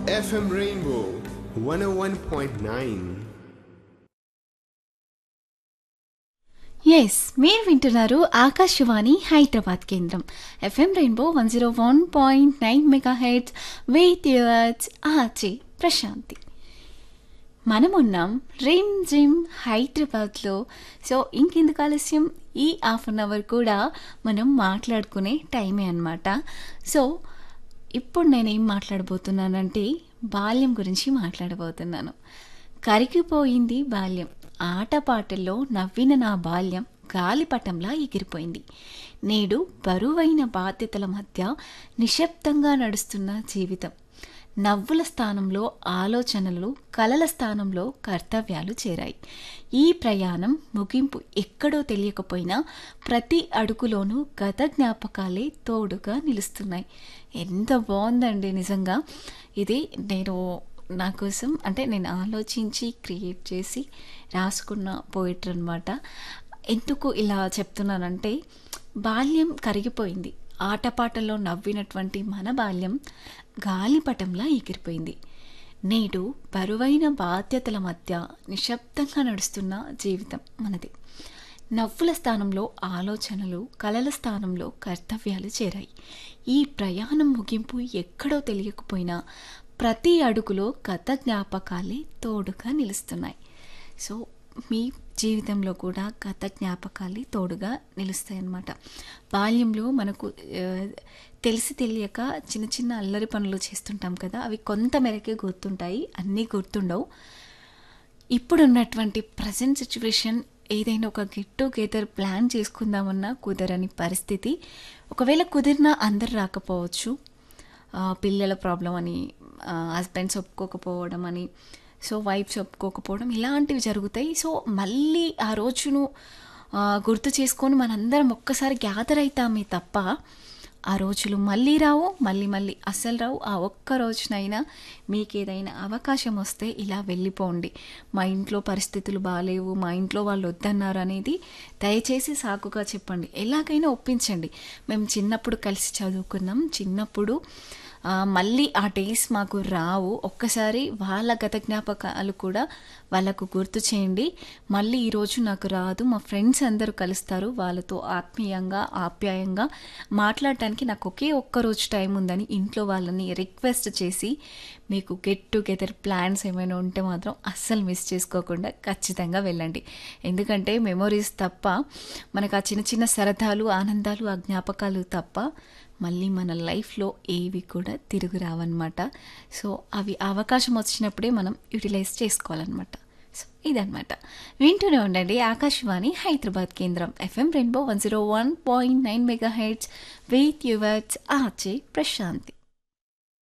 FM Rainbow 101.9. Yes మీరు వింటున్నారు ఆకాశవాణి హైదరాబాద్ కేంద్రం F M rainbow one zero one point nine mega heads with yours ఆచే ప్రశాంతి మనమున్నాం రిమ్ జిమ్ హైదరాబాద్లో సో ఇంకెందుకు ఆలస్యం ఈ హాఫ్ అన్ అవర్ కూడా మనం మాట్లాడుకునే టైమే అనమాట సో ఇప్పుడు నేనేం మాట్లాడబోతున్నానంటే బాల్యం గురించి మాట్లాడబోతున్నాను కరిగిపోయింది బాల్యం ఆటపాటల్లో నవ్విన నా బాల్యం గాలిపటంలా ఎగిరిపోయింది నేడు బరువైన బాధ్యతల మధ్య నిశ్శబ్దంగా నడుస్తున్న జీవితం నవ్వుల స్థానంలో ఆలోచనలు కలల స్థానంలో కర్తవ్యాలు చేరాయి ఈ ప్రయాణం ముగింపు ఎక్కడో తెలియకపోయినా ప్రతి అడుగులోనూ గత జ్ఞాపకాలే తోడుగా నిలుస్తున్నాయి ఎంత బాగుందండి నిజంగా ఇది నేను నా కోసం అంటే నేను ఆలోచించి క్రియేట్ చేసి రాసుకున్న పోయిటరీ అనమాట ఎందుకు ఇలా చెప్తున్నానంటే బాల్యం కరిగిపోయింది ఆటపాటల్లో నవ్వినటువంటి మన బాల్యం గాలిపటంలా ఎగిరిపోయింది నేడు బరువైన బాధ్యతల మధ్య నిశ్శబ్దంగా నడుస్తున్న జీవితం మనది నవ్వుల స్థానంలో ఆలోచనలు కలల స్థానంలో కర్తవ్యాలు చేరాయి ఈ ప్రయాణం ముగింపు ఎక్కడో తెలియకపోయినా ప్రతి అడుగులో గత జ్ఞాపకాలే తోడుగా నిలుస్తున్నాయి సో మీ జీవితంలో కూడా గత జ్ఞాపకాలే తోడుగా నిలుస్తాయి అన్నమాట బాల్యంలో మనకు ఆ, తెలిసి తెలియక చిన్న చిన్న అల్లరి పనులు చేస్తుంటాం కదా అవి కొంత మేరకే గుర్తుంటాయి అన్నీ గుర్తుండవు ఇప్పుడున్నటువంటి ప్రజెంట్ సిచ్యువేషన్ ఏదైనా ఒక గెట్ టుగెదర్ ప్లాన్ చేసుకుందామన్నా కుదరని పరిస్థితి ఒకవేళ కుదిరినా అందరు రాకపోవచ్చు ఆ, పిల్లల ప్రాబ్లం అని హస్బెండ్స్ ఒప్పుకోకపోవడం అని సో వైఫ్స్ ఒప్పుకోకపోవడం ఇలాంటివి జరుగుతాయి సో మళ్ళీ ఆ రోజును ఆ, గుర్తు చేసుకొని మనందరం ఒక్కసారి గ్యాదర్ అవుతామే తప్ప ఆ రోజులు మళ్ళీ రావు మళ్ళీ మళ్ళీ అస్సలు రావు ఆ ఒక్క రోజునైనా మీకు ఏదైనా అవకాశం వస్తే ఇలా వెళ్ళిపోండి మా ఇంట్లో పరిస్థితులు బాగాలేవు మా ఇంట్లో వాళ్ళు వద్దన్నారు అనేది దయచేసి సాకుగా చెప్పండి ఎలాగైనా ఒప్పించండి మేము చిన్నప్పుడు కలిసి చదువుకున్నాం చిన్నప్పుడు ఆ, మళ్ళీ ఆ డేస్ మాకు రావు ఒక్కసారి వాళ్ళ గత జ్ఞాపకాలు కూడా వాళ్ళకు గుర్తు చేయండి మళ్ళీ ఈరోజు నాకు రాదు మా ఫ్రెండ్స్ అందరూ కలుస్తారు వాళ్ళతో ఆత్మీయంగా ఆప్యాయంగా మాట్లాడటానికి నాకు ఒకే ఒక్క రోజు టైం ఉందని ఇంట్లో వాళ్ళని రిక్వెస్ట్ చేసి మీకు గెట్ టుగెదర్ ప్లాన్స్ ఏమైనా ఉంటే మాత్రం అస్సలు మిస్ చేసుకోకుండా ఖచ్చితంగా వెళ్ళండి ఎందుకంటే మెమొరీస్ తప్ప మనకు ఆ చిన్న చిన్న సరదాలు ఆనందాలు ఆ జ్ఞాపకాలు తప్ప మళ్ళీ మన లైఫ్లో ఏవి కూడా తిరుగు రావన్నమాట సో అవి అవకాశం వచ్చినప్పుడే మనం యూటిలైజ్ చేసుకోవాలన్నమాట సో ఇదన్నమాట వింటూనే ఉండండి ఆకాశవాణి హైదరాబాద్ కేంద్రం F M rainbow one zero one point nine mega heads with yours ఆచే ప్రశాంతి